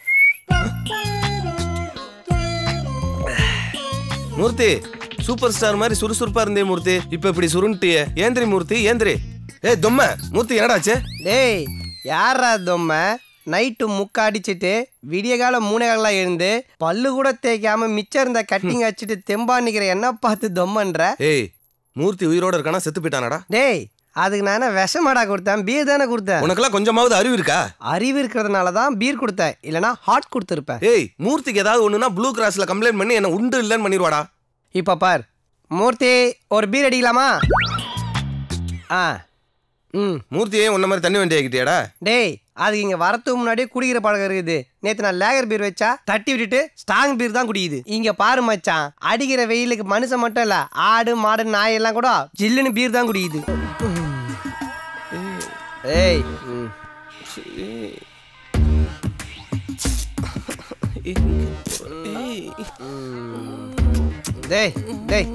மூர்த்தி சூப்பர் ஸ்டார் மாதிரி சுறுசுறுப்பா இருந்தே மூர்த்தி இப்ப இப்படி சுருண்டிய ஏந்திரி மூர்த்தி ஏந்திரி ஏய் தொம்ம மூர்த்தி என்னடாச்சு டேய் யாரா தொம்ம நைட்டு முக்க அடிச்சிட்டு விடிய காலம் மூணே காலம் எழுந்து பல்லு கூட தேய்க்காம மிச்சம் இருந்த கட்டிங் அடிச்சிட்டு தெம்பா நிக்கிற என்ன பார்த்து தொம்மன்ற ஏய் மூர்த்தி உயிரோட இருக்கானா செத்து போயிட்டானடா டேய் அதுக்கு நான் என்ன விஷமாடா கொடுத்தேன் பீர் தானே கொடுத்தேன் உனக்கெல்லாம் கொஞ்சமாவது அறிவு இருக்கா அறிவு இருக்கிறதுனால தான் பீர் கொடுத்தேன் இல்லனா ஹாட் கொடுத்துருப்பேன் ஏய் மூர்த்திக்கு ஏதாவது ஒண்ணுனா ப்ளூ கிராஸ்ல கம்ப்ளைண்ட் பண்ணி என்ன உண்டு இல்லைன்னு பண்ணிடுவாடா இப்ப பார் மூர்த்தி ஒரு பீர் அடிக்கலாமா ஆ ம் மூர்த்தியே உன்ன மாதிரி தண்ணி வண்டி ஆகிட்டியாடா டேய் அதுக்கு இங்க வரத்துக்கு முன்னாடியே குடிக்கிற பழக்கம் இருக்குது நேத்து நான் லேகர் பீர் வச்சா தட்டி விட்டுட்டு ஸ்ட்ராங் பீர் தான் குடிக்குது இங்க பாரு மச்சான் அடிக்கிற வெயிலுக்கு மனுஷன் மட்டும் இல்ல ஆடு மாடு நாய் எல்லாம் கூட ஜில்லுன்னு பீர் தான் குடிக்குது ஏய் ம். டேய் டேய்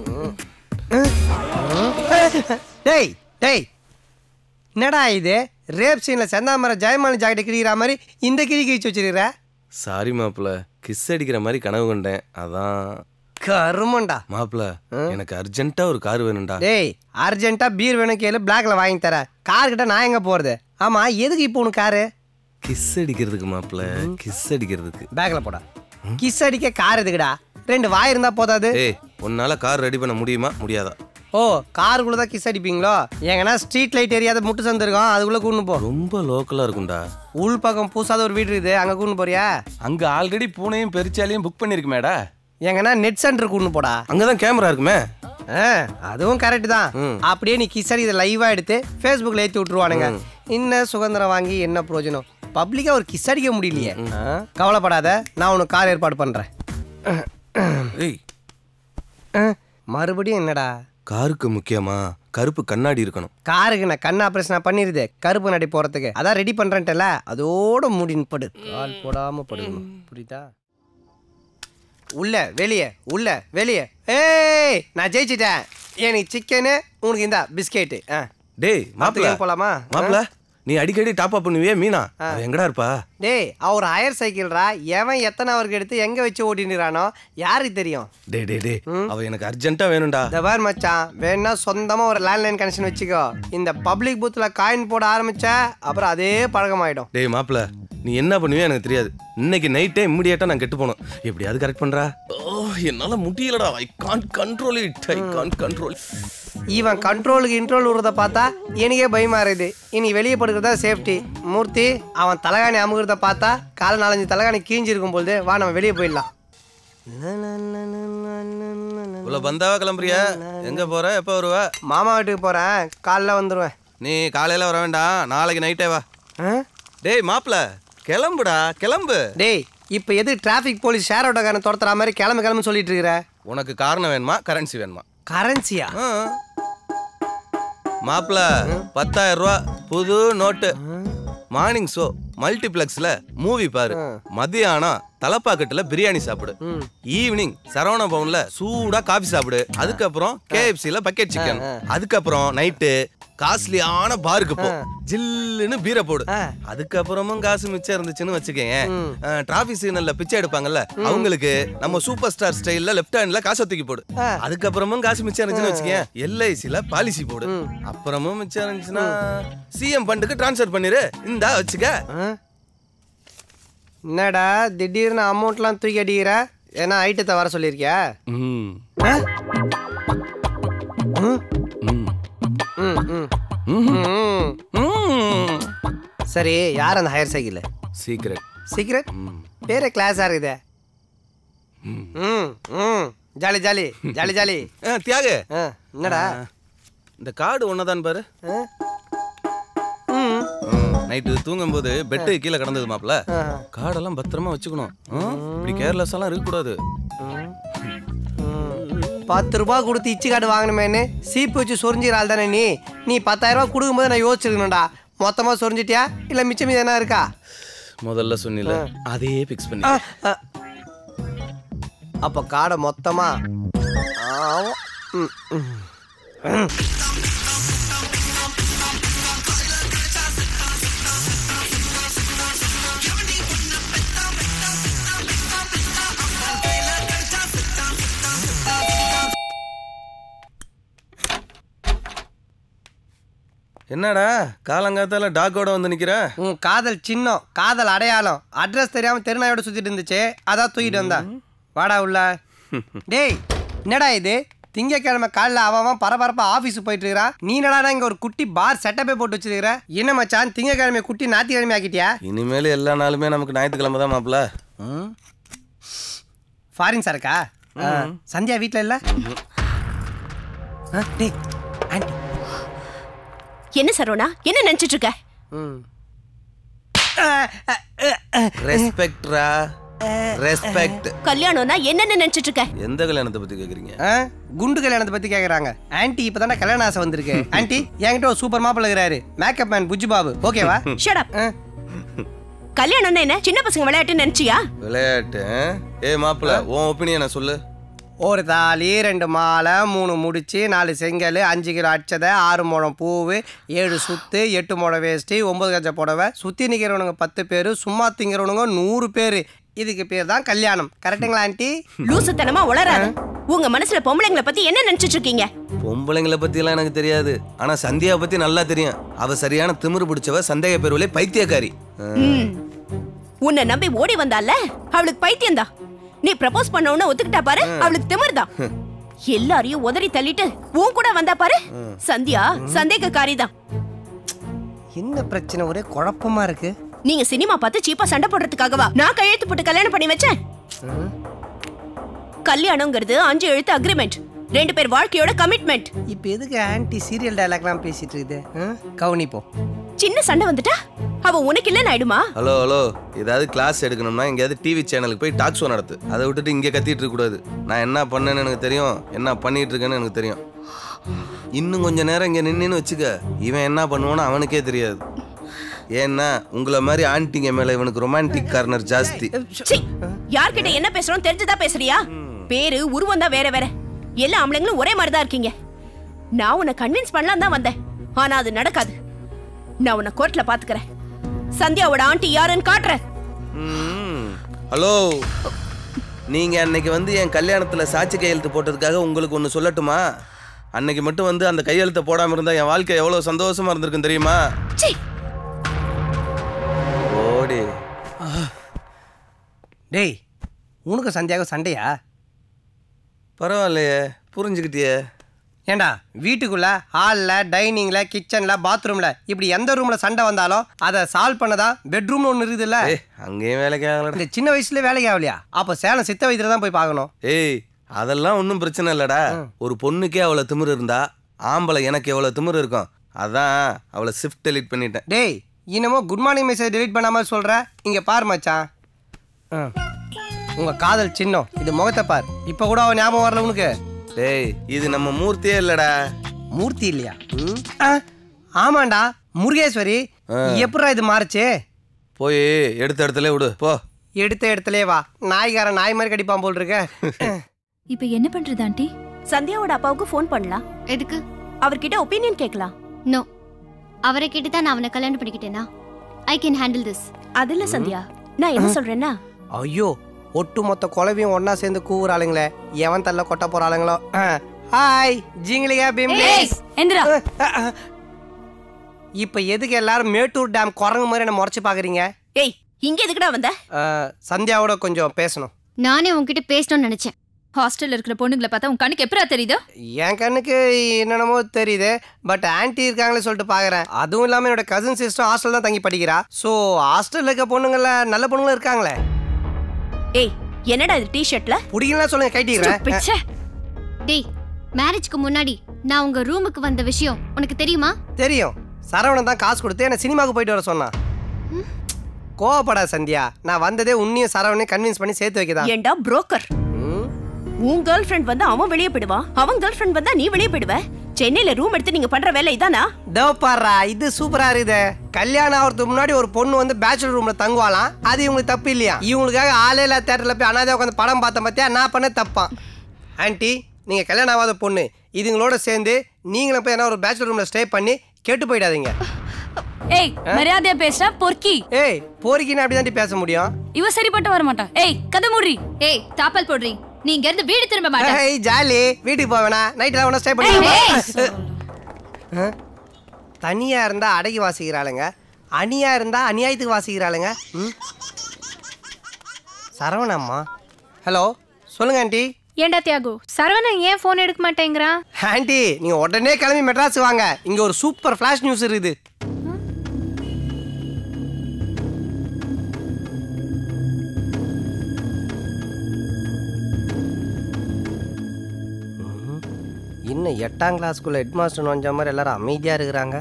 டேய் டேய் என்னடா இது ரேப் சீன்ல செந்தாமரை ஜெயமாலி ஜாக்கெட் கிழிக்கிற மாதிரி இந்த கிழி கிழிச்சு வச்சிருக்கிற சாரி மாப்பிள கிஸ் அடிக்கிற மாதிரி கனவு கண்டேன் அதான் கருமண்டா மாப்பிள எனக்கு அர்ஜென்ட்டா ஒரு கார் வேணும்டா டேய் அர்ஜென்ட்டா பீர் வேணும் கேளு பிளாக்ல வாங்கி தரேன் கார் கிட்ட நான் எங்க போறது ஆமா எதுக்கு இப்போ உனக்கு காரு கிஸ் அடிக்கிறதுக்கு மாப்பிள கிஸ் அடிக்கிறதுக்கு பேக்ல போடா கிஸ் அடிக்க கார் எதுக்குடா ரெண்டு வாய் இருந்தா போதாது ஏய் உன்னால கார் ரெடி பண்ண முடியுமா முடியாதா ஓ காருக்குள்ள தான் கிஸ் அடிப்பீங்களோ எங்கன்னா ஸ்ட்ரீட் லைட் எரியாத முட்டு சந்திருக்கோம் அதுக்குள்ள கூண்டு போ ரொம்ப லோக்கலா இருக்கும்டா உள் பக்கம் பூசாத ஒரு வீடு இருக்குது அங்க கூண்டு போறியா அங்க ஆல்ரெடி பூனையும் பெருச்சாலையும் புக் பண்ணிருக்குமேடா எங்கன்னா நெட் சென்டர் கூண்டு போடா அங்கதான் கேமரா இருக்குமே ஆ, அதுவும் கரெக்ட் தான் அப்படியே நீ கிசரி இதை லைவா எடுத்து ஃபேஸ்புக்ல ஏத்தி விட்டுருவானுங்க இன்ன சுதந்திரம் வாங்கி என்ன பிரயோஜனம் பப்ளிக்கா ஒரு கிஸ் அடிக்க முடியலையே ஆ, கவலைப்படாத நான் உனக்கு கார் ஏற்பாடு பண்றேன் ஏய் ஆ, மறுபடியும் என்னடா காருக்கு முக்கியமா கருப்பு கண்ணாடி இருக்கணும் காருக்கு நான் கண் ஆபரேஷன் பண்ணிருது கருப்பு நடி போறதுக்கு அதான் ரெடி பண்றேன்ட்டல அதோட மூடின்னு படு கால் போடாம படுக்கணும் புரியுதா உள்ள வெளியே உள்ள வெளியே ஏய் நான் ஜெயிச்சிட்டேன் எனக்கு சிக்கனு உனக்கு இந்த பிஸ்கெட்டு ஆ டேய் மாப்பிள மாப்பிள்ள போலாமா மாப்பிள நீ அடிக்கடி டாப் அப் பண்ணுவியே மீனா அவ எங்கடா இருப்பா டேய் அவர் ஹயர் சைக்கிள்ரா எவன் எத்தனை அவருக்கு எடுத்து எங்க வச்சு ஓட்டினுறானோ யாருக்கு தெரியும் டே டே டே அவ எனக்கு அர்ஜென்ட்டா வேணும்டா இந்த பார் மச்சான் வேணா சொந்தமா ஒரு லேண்ட்லைன் கனெக்ஷன் வச்சுக்கோ இந்த பப்ளிக் பூத்துல காயின் போட ஆரம்பிச்ச அப்புறம் அதே பழக்கமாயிடும் டேய் மாப்பிள நீ என்ன பண்ணுவியோ எனக்கு தெரியாது இன்னைக்கு நைட்டே இம்மிடியேட்டா நான் கெட்டு போகணும் எப்படியாவது கரெக்ட் பண்றா ஓ என்னால முடியலடா I can't control it I can't control இவன் கண்ட்ரோலுக்கு இன்ட்ரோல் விடுறத பார்த்தா எனக்கே பயமா இருக்குது இனி வெளியே படுக்கிறதா சேஃப்டி மூர்த்தி அவன் தலகாணி அமுகிறத பார்த்தா காலை நாலஞ்சு தலகாணி கீஞ்சிருக்கும் பொழுது வா நம்ம வெளியே போயிடலாம் இவ்வளவு பந்தாவா கிளம்புறியா எங்க போற எப்ப வருவ மாமா வீட்டுக்கு போறேன் காலைல வந்துருவேன் நீ காலையில வர வேண்டாம் நாளைக்கு நைட்டே வா டேய் மாப்ள கிளம்புடா கிளம்பு டேய் இப்போ எது டிராஃபிக் போலீஸ் ஷேர் ஆட்டோக்காரன் துரத்துற மாதிரி கிளம்பு கிளம்பு சொல்லிட்டு இருக்கிற உனக்கு காரணம் வேணுமா கரன்சி வேணுமா கரன்சியா மாப்ள பத்தாயிரம் ரூபா புது நோட்டு மார்னிங் ஷோ மல்டிப்ளெக்ஸ்ல மூவி பாரு மதியானம் தலப்பாக்கட்டுல பிரியாணி சாப்பிடு ஈவினிங் சரவண பவன்ல சூடா காபி சாப்பிடு அதுக்கப்புறம் கேஎஃப்சில பக்கெட் சிக்கன் அதுக்கப்புறம் நைட்டு காஸ்ட்லியான பாருக்கு போ ஜில்லுன்னு பீரை போடு அதுக்கப்புறமும் காசு மிச்சம் இருந்துச்சுன்னு வச்சுக்கேன் டிராபிக் சிக்னல்ல பிச்சை எடுப்பாங்கல்ல அவங்களுக்கு நம்ம சூப்பர் ஸ்டார் ஸ்டைல்ல லெஃப்ட் ஹேண்ட்ல காசை தூக்கி போடு அதுக்கப்புறமும் காசு மிச்சம் இருந்துச்சுன்னு வச்சுக்கேன் எல்ஐசில பாலிசி போடு அப்புறமும் மிச்சம் இருந்துச்சுன்னா சிஎம் ஃபண்டுக்கு ட்ரான்ஸ்ஃபர் பண்ணிரு இந்தா வச்சுக்க என்னடா திடீர்னு அமௌண்ட்லாம் தூக்கி அடிக்கிற ஏன்னா ஐட்டத்தை வர சொல்லியிருக்கியா ஆ? ம்? ம், ம். ம். சரி யார் அந்த ஹையர் சைக்கிள் சீக்கிரட் சீக்கிரட் பேரே கிளாஸா இருக்குதே ம் ம் jolly jolly jolly jolly Thiyagu என்னடா இந்த கார்டு ஒன்னதான் பாரு நைட்டு தூங்கும்போது பெட்டு கீழே கிடந்தது மாப்ள கார்டெல்லாம் பத்திரமா வச்சுக்கணும் ஆ? இப்படி கேர்லெஸ் எல்லாம் இருக்கக்கூடாது பத்து ரூபாய் கொடுத்து இச்சி கார்டு வாங்கணுமேன்னு சீப்பு வச்சு சொரிஞ்சிக்கிற ஆள் தானே நீ நீ பத்தாயிரம் ரூபாய் கொடுக்கும்போது நான் யோசிச்சிருக்கணும்டா மொத்தமா சொரிஞ்சிட்டியா இல்ல மிச்சம் மீதி என்ன இருக்கா முதல்ல சொன்னில அதையே பிக்ஸ் பண்ணி ஆ, ஆ. அப்ப காடை மொத்தமா ஆவும். ம், ம். ம். என்னடா காலங்காத்தால டாக்கோட வந்து நிக்கிற உன் காதல் சின்னம் காதல் அடையாளம் அட்ரஸ் தெரியாம தெருநாயோட சுத்திட்டு இருந்துச்சு அதான் தூக்கிட்டு வந்தா வாடா உள்ள டேய் என்னடா இது திங்கக்கிழமை காலைல அவன் அவன் பரபரப்பா ஆஃபீஸுக்கு போயிட்டு இருக்கிறான் நீ என்னடா இங்க ஒரு குட்டி பார் செட்டப்பே போட்டு வச்சிருக்கிற என்ன மச்சான் திங்கக்கிழமை குட்டி ஞாயிற்றுக்கிழமை ஆக்கிட்டியா இனிமேல் எல்லா நாளுமே நமக்கு ஞாயிற்றுக்கிழமை தான் மாப்ள ஃபாரின் சரக்கா ஆ, சந்தியா வீட்ல இல்ல ஆ, டேய் ஆண்டி என்ன சரவணா என்ன நினைச்சிட்டு இருக்க ரெஸ்பெக்ட்ரா ரெஸ்பெக்ட் கல்யாணம்னா என்னன்னு நினைச்சிட்டு இருக்க எந்த கல்யாணத்தை பத்தி கேக்குறீங்க ஆ, குண்டு கல்யாணத்தை பத்தி கேக்குறாங்க ஆன்ட்டி இப்பதானே கல்யாண ஆசை வந்திருக்கு ஆன்ட்டி என்கிட்ட ஒரு சூப்பர் மாப்பிள்ள இருக்கிறாரு மேக்கப் மேன் புஜ்ஜு பாபு ஓகேவா ஷட் அப் கல்யாணம்னா என்ன சின்ன பசங்க விளையாட்டு நினைச்சியா விளையாட்டு ஏ மாப்பிள உன் ஒப்பீனியனை சொல்லு ஒரு தாலி ரெண்டு மாலை மூணு முடிச்சு நாலு செங்கல் அஞ்சு கிலோ அச்சதை ஆறு முழம் பூவு ஏழு சுத்து எட்டு முழம் வேஷ்டி ஒன்பது கஜ புடவை சுற்றி நிற்கிறவனுங்க பத்து பேர் சும்மா திங்கிறவனுங்க நூறு பேர் இதுக்கு பேர் தான் கல்யாணம் கரெக்டுங்களா ஆண்டி லூசுத்தனமா உளராத உங்க மனசுல பொம்பளைங்களை பத்தி என்ன நினைச்சிட்டு இருக்கீங்க பொம்பளைங்களை பத்தி எல்லாம் எனக்கு தெரியாது ஆனா சந்தியாவை பத்தி நல்லா தெரியும் அவ சரியான திமிரு பிடிச்சவ சந்தேக பேருவிலே பைத்தியக்காரி ஆ. ம். உன்னை நம்பி ஓடி வந்தால அவளுக்கு பைத்தியம் தான் நீ ப்ரப்போஸ் பண்ண உடனே ஒத்துக்கிட்டா பாரு அவளுக்கு திமிர்தான் எல்லாரையும் உதறி தள்ளிட்டு உன் கூட வந்தா பாரு சந்தியா சந்தேகக்காரி தான் என்ன பிரச்சனை ஒரே குழப்பமா இருக்கு நீங்க சினிமா பார்த்து சீப்பா சண்டை போடுறதுக்காகவா நான் கையெழுத்து போட்டு கல்யாணம் பண்ணி வச்சேன் கல்யாணங்கிறது அஞ்சு எழுத்து அக்ரிமெண்ட் ரெண்டு பேர் வாழ்க்கையோட கமிட்மெண்ட் இப்போ எதுக்கு ஆன்டி சீரியல் டயலாக்லாம் பேசிட்டு இருக்குது ஆ? கவனிப்போம் சின்ன சண்டை வந்துட்டா அவ உனக்கு இல்லன்னு ஆயிடுமா ஹலோ ஹலோ ஏதாவது கிளாஸ் எடுக்கணும்னா எங்கேயாவது டிவி சேனலுக்கு போய் டாக் ஷோ நடத்து அதை விட்டுட்டு இங்கே கத்திட்டு இருக்க கூடாது நான் என்ன பண்ணேன்னு எனக்கு தெரியும் என்ன பண்ணிட்டு இருக்கேன்னு எனக்கு தெரியும் இன்னும் கொஞ்ச நேரம் இங்கே நின்னுன்னு வச்சுக்க இவன் என்ன பண்ணுவான்னு அவனுக்கே தெரியாது ஏன்னா உங்களை மாதிரி ஆன்ட்டிங்க மேல இவனுக்கு ரொமான்டிக் கார்னர் ஜாஸ்தி சீ, யார்கிட்ட என்ன பேசுறோம் தெரிஞ்சுதா பேசுறியா பேரு உருவம் தான் வேற வேற எல்லா ஆம்பளைங்களும் ஒரே மாதிரி தான் இருக்கீங்க நான் உன்னை கன்வின்ஸ் பண்ணலாம் தான் வந்தேன் ஆனா அது நடக்காது நான் உன்னை கோர்ட்ல பாத்துக்கிறேன் சந்தியாவோட ஆண்டி யாருன்னு காட்டுறேன் ம். ஹலோ நீங்க அன்னைக்கு வந்து என் கல்யாணத்துல சாட்சி கையெழுத்து போட்டதுக்காக உங்களுக்கு ஒன்று சொல்லட்டுமா அன்னைக்கு மட்டும் வந்து அந்த கையெழுத்தை போடாம இருந்தா என் வாழ்க்கை எவ்வளவு சந்தோஷமா இருந்திருக்கும் தெரியுமா சீ ஓடி டேய் உனக்கு சந்தியாவுக்கு சண்டையா பரவாயில்லையே புரிஞ்சுக்கிட்டியே ஏண்டா வீட்டுக்குள்ள ஹாலில் டைனிங்கில் கிச்சனில் பாத்ரூமில் இப்படி எந்த ரூமில் சண்டை வந்தாலும் அதை சால்வ் பண்ணதான் பெட்ரூம்னு ஒன்று இருக்குதுல்ல அங்கேயும் வேலைக்கு ஆகலடா இந்த சின்ன வயசுல வேலைக்கு ஆகலையா அப்போ சேலம் சித்த வைத்தியரை தான் போய் பார்க்கணும் ஏய் அதெல்லாம் ஒன்றும் பிரச்சனை இல்லடா ஒரு பொண்ணுக்கே அவ்வளோ திமிரு இருந்தா ஆம்பளை எனக்கு எவ்வளோ திமிரு இருக்கும் அதான் அவளை ஷிஃப்ட் டெலீட் பண்ணிட்டேன் டேய் இன்னமும் குட் மார்னிங் மெசேஜ் டெலீட் பண்ணாம சொல்ற இங்க பாரு மச்சான் ஆ. உங்க காதல் சின்னம் இது முகத்தை பார் இப்ப கூட அவன் ஞாபகம் வரல உனக்கு டேய் இது நம்ம மூர்த்தியே இல்லடா மூர்த்தி இல்லையா ம்? ஆ, ஆமாண்டா முருகேஸ்வரி எப்படா இது மாறுச்சு போய் எடுத்த இடத்துல விடு போ எடுத்த இடத்துலயே வா நாய்காரன் நாய் மாதிரி கடிப்பான் போல் இருக்க இப்போ என்ன பண்றது ஆண்டி சந்தியாவோட அப்பாவுக்கு ஃபோன் பண்ணலாம் எதுக்கு அவர்கிட்ட ஒப்பீனியன் கேட்கலாம் நோ அவரை கேட்டு தான் நான் அவனை கல்யாணம் பண்ணிக்கிட்டேனா ஐ கேன் ஹேண்டில் திஸ் அது இல்ல சந்தியா நான் என்ன சொல்றேன்னா ஐயோ ஒட்டு மொத்த குலவையும் ஒண்ணா சேர்ந்து கூவுறாளுங்களே எவன் தள்ள கொட்ட போறாளுங்களோ ஹாய் ஜிங்கிலியா பிம்லி எந்திரா இப்ப எதுக்கு எல்லாரும் மேட்டூர் டேம் குரங்கு மாதிரி என்ன முறைச்சு பாக்குறீங்க ஏய் இங்க எதுக்குடா வந்த அஹ், சந்தியாவோட கொஞ்சம் பேசணும் நானே உன்கிட்ட பேசணும்னு நினைச்சேன் ஹாஸ்டல்ல இருக்கிற பொண்ணுங்களை பார்த்தா உன் கண்ணுக்கு எப்பரா தெரியுது என் கண்ணுக்கு என்னென்னமோ தெரியுது பட் ஆன்ட்டி இருக்காங்களே சொல்லிட்டு பாக்குறேன் அதுவும் இல்லாம என்னோட கசின் சிஸ்டர் ஹாஸ்டல் தான் தங்கி படிக்கிறா ஸோ ஹாஸ்டல்ல இருக்க பொண்ணுங்கள நல்ல பொண்ணுங்களும் இருக்காங்களே ஏய் என்னடா இது டி-ஷர்ட்ல பிடிக்கலாம் சொல்லுங்க கைட்டிக்கிறேன் டேய் மேரேஜ்க்கு முன்னாடி நான் உங்க ரூமுக்கு வந்த விஷயம் உனக்கு தெரியுமா தெரியும் சரவணன் தான் காசு கொடுத்து என்ன சினிமாவுக்கு போயிட்டு வர சொன்னான் கோவப்படா சந்தியா நான் வந்ததே உன்னையும் சரவணையும் கன்வின்ஸ் பண்ணி சேர்த்து வைக்கதான் ஏண்டா புரோக்கர் உன் கேர்ள் ஃப்ரெண்ட் வந்து அவன் வெளியே போயிடுவான் அவன் கேர்ள் ஃப்ரெண்ட் வந்தா நீ வெளியே போயிடுவ சென்னையில ரூம் எடுத்து நீங்க பண்ற வேலை இதானா தோ பாடுறா இது சூப்பரா இருக்குது கல்யாணம் ஆகிறதுக்கு முன்னாடி ஒரு பொண்ணு வந்து பேச்சுலர் ரூம்ல தங்குவாளாம் அது இவங்களுக்கு தப்பு இல்லையா இவங்களுக்காக ஆளே இல்ல தேட்டர்ல போய் அனாதை உட்காந்து படம் பார்த்த பத்தியா நான் பண்ண தப்பான் ஆன்ட்டி நீங்க கல்யாணம் ஆகாத பொண்ணு இதுங்களோட சேர்ந்து நீங்களும் போய் என்ன ஒரு பேச்சுலர் ரூம்ல ஸ்டே பண்ணி கெட்டு போயிடாதீங்க ஏய் மரியாதையா பேசுறா பொறுக்கி ஏய் போரிக்கின்னு அப்படிதான் பேச முடியும் இவ சரிப்பட்டு வர மாட்டான் ஏய் கதை மூடி ஏய் தாப்பல் போடுறீ நீ இங்க இருந்து வீடு திரும்ப மாட்ட ஏய் ஜாலி வீட்டுக்கு போவேனா நைட்ல ஒன்றா ஸ்டே பண்ணி ஆ? தனியா இருந்தா அடகி வாசிக்கிறாளுங்க அணியா இருந்தா அநியாயத்துக்கு வாசிக்கிறாளுங்க ம்? சரவணம்மா ஹலோ சொல்லுங்க ஆண்டி ஏண்டா தியாகு சரவணன் ஏன் ஃபோன் எடுக்க மாட்டேங்கிறான் ஆண்டி நீங்க உடனே கிளம்பி மெட்ராஸ் வாங்க இங்க ஒரு சூப்பர் ஃபிளாஷ் நியூஸ் இருக்குது ம், இன்னும் எட்டாம் கிளாஸ்க்குள்ள ஹெட் மாஸ்டர் நுழைஞ்ச மாதிரி எல்லாரும் அமைதியா இருக்கிறாங்க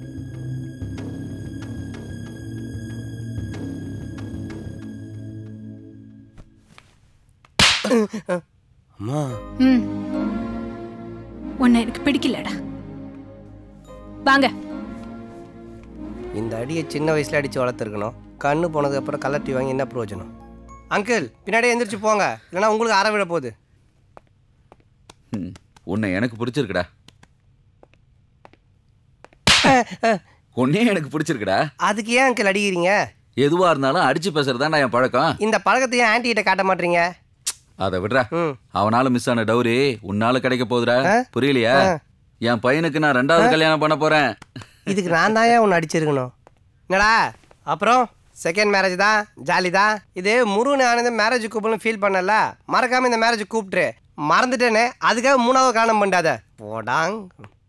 அம்மா ம் உன்னை எனக்கு பிடிக்கலடா வாங்க இந்த அடியை சின்ன வயசுல அடிச்சு வளர்த்துருக்கணும் கண்ணு போனதுக்கு அப்புறம் கலர் டீ வாங்கி என்ன பிரயோஜனம் அங்கிள் பின்னாடியே எந்திரிச்சு போங்க இல்லைன்னா உங்களுக்கு அற விழ போகுது ம், உன்னை எனக்கு பிடிச்சிருக்குடா உன்னே எனக்கு பிடிச்சிருக்குடா அதுக்கு ஏன் அங்கிள் அடிக்கிறீங்க எதுவா இருந்தாலும் அடிச்சு பேசுறதாண்டா என் பழக்கம் இந்த பழக்கத்தை ஏன் ஆன்ட்டி கிட்ட காட்ட மாட்டீங்க அதை விடுறா அவனால மிஸ் ஆன டவுரி உன்னால கிடைக்க போகுதுடா புரியலையா என் பையனுக்கு நான் ரெண்டாவது கல்யாணம் பண்ண போறேன் இதுக்கு நான் தான் ஏன் உன்னை அடிச்சிருக்கணும் என்னடா அப்புறம் செகண்ட் மேரேஜ் தான் ஜாலி தான் இது முருகன் ஆனந்த மேரேஜ் கூப்பிடணும் ஃபீல் பண்ணல மறக்காம இந்த மேரேஜ் கூப்பிட்டுரு மறந்துட்டேன்னு அதுக்காக மூணாவது காரணம் பண்ணாத போடாங்